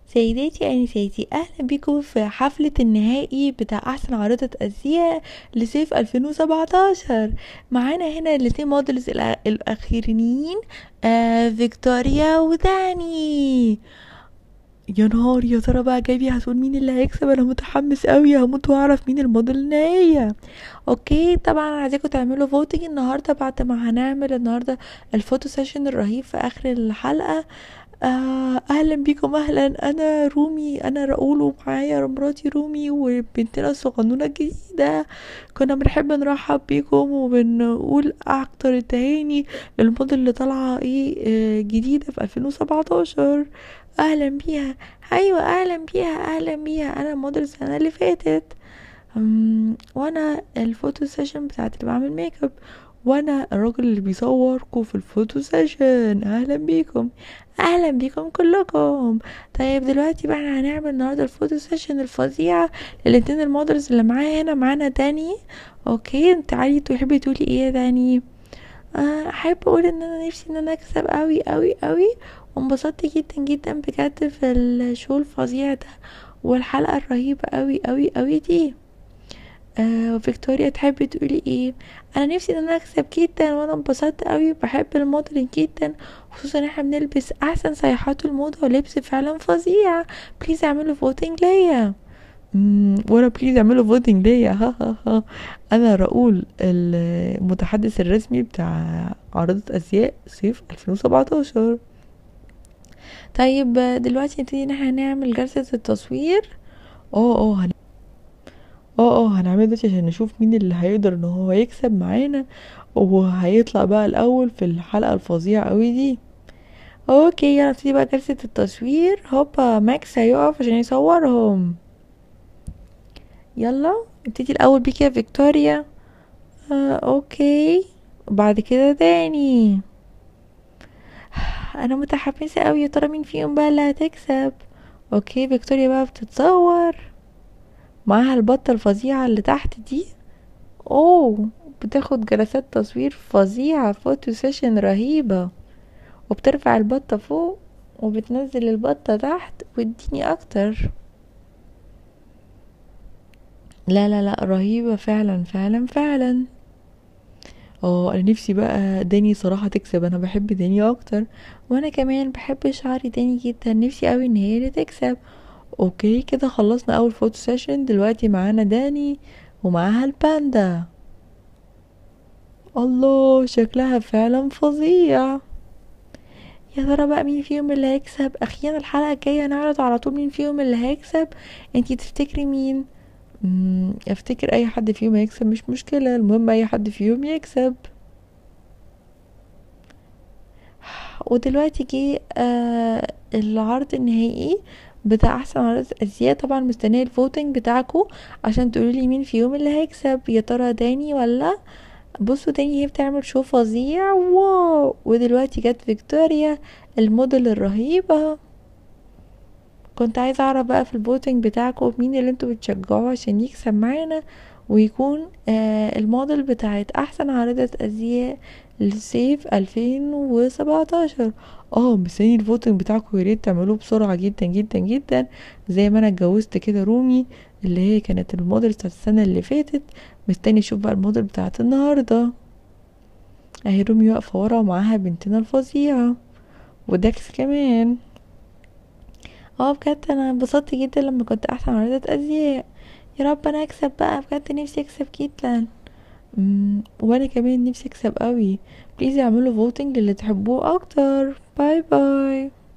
سيداتي أنساتي أهلا بكم في حفلة النهائي بتاع أحسن عارضة أزياء لصيف 2017 معانا هنا الاتنين موديلز الأ- الأخيرانيين آه فيكتوريا وداني يا نهار يا ترى بقى جايبي هتقول مين اللي هيكسب انا متحمس قوي هموت واعرف مين الموديل النهائية اوكي طبعا عايزاكم تعملوا فوتنج النهارده بعد ما هنعمل النهارده الفوتو سيشن الرهيب في اخر الحلقه آه اهلا بيكم اهلا انا رومي انا راؤول ومعايا مراتي رومي وبنتنا الصغنونه الجديده كنا بنحب نرحب بيكم وبنقول اكتر التهاني للموديل اللي طالعه ايه آه، جديده في 2017 اهلا بيها ايوه اهلا بيها اهلا بيها انا موديل السنه اللي فاتت أم، وانا الفوتو سيشن بتاعت اللي بعمل ميك اب وانا الراجل اللي بيصوركم في الفوتو سيشن اهلا بيكم اهلا بيكم كلكم طيب دلوقتي بقى إحنا هنعمل النهارده الفوتو سيشن الفظيعه للاتنين المودلز اللي معايا هنا معانا داني اوكي انت تعالي تحبي تقولي ايه يا داني آه، احب اقول ان انا نفسي ان انا اكسب قوي قوي قوي وانبسطت جدا جدا بجد في الشو الفظيع ده والحلقه الرهيبه قوي قوي قوي دي آه فيكتوريا تحبي تقولي ايه انا نفسي ان انا اكسب جدا وانا انبسطت قوي بحب الموديلنج جدا خصوصا ان احنا بنلبس احسن سياحات الموضه ولبس فعلا فظيع بليز اعملوا فوتنج ليا مم، وانا بليز اعملوا فوتنج ليا ها ها ها انا راؤول المتحدث الرسمي بتاع عارضة ازياء صيف 2017 طيب آه، دلوقتي نبتدي ان احنا نعمل جلسة التصوير اه اه هن... اه اه هنعمل دلوقتي عشان نشوف مين اللي هيقدر ان هو يكسب معانا وهيطلع بقى الاول في الحلقة الفظيعة قوي دي اوكي يلا نبتدي بقى جلسة التصوير هوبا ماكس هيقف عشان يصورهم يلا نبتدي الاول بيك يا فيكتوريا آه اوكي وبعد كده داني انا متحمسة قوي يا ترى مين فيهم بقى اللي هتكسب اوكي فيكتوريا بقى بتتصور معاها البطة الفظيعة اللي تحت دي اوه بتاخد جلسات تصوير فظيعة فوتو سيشن رهيبة وبترفع البطة فوق وبتنزل البطة تحت واديني اكتر لا لا لا رهيبة فعلا فعلا فعلا اه انا نفسي بقى داني صراحة تكسب انا بحب داني اكتر وانا كمان بحب شعر داني جدا نفسي قوي ان هي اللي تكسب اوكي كده خلصنا اول فوتو سيشن دلوقتي معانا داني ومعاها الباندا الله شكلها فعلا فظيع يا ترى بقى مين فيهم اللي هيكسب اخيرا الحلقة الجاية نعرض على طول مين فيهم اللي هيكسب انتي تفتكري مين مم، افتكر اي حد فيهم هيكسب مش مشكلة المهم اي حد فيهم يكسب ودلوقتي جه آه العرض النهائي بتاع احسن عرض ازياء طبعا مستنيه الفوتنج بتاعكم عشان تقولوا لي مين فيهم اللي هيكسب يا ترى داني ولا بصوا داني هي بتعمل شو فظيع واو ودلوقتي جت فيكتوريا الموديل الرهيبه كنت عايزه اعرف بقى في الفوتنج بتاعكم مين اللي انتوا بتشجعوه عشان يكسب معانا ويكون آه الموديل بتاعت احسن عارضة ازياء لصيف 2017 اه مستني الفوتنج بتاعكم يا ريت تعملوه بسرعه جدا جدا جدا زي ما انا اتجوزت كده رومي اللي هي كانت الموديل بتاعت السنه اللي فاتت مستني اشوف بقى الموديل بتاعت النهارده اهي رومي واقفه ورا ومعاها بنتنا الفظيعه وداكس كمان اه بجد انا انبسطت جدا لما كنت احسن عارضة ازياء يا رب انا اكسب بقى بجد نفسي اكسب جدا مم، وانا كمان نفسي اكسب قوي بليز اعملوا فوتنج اللي تحبوه اكتر باي باي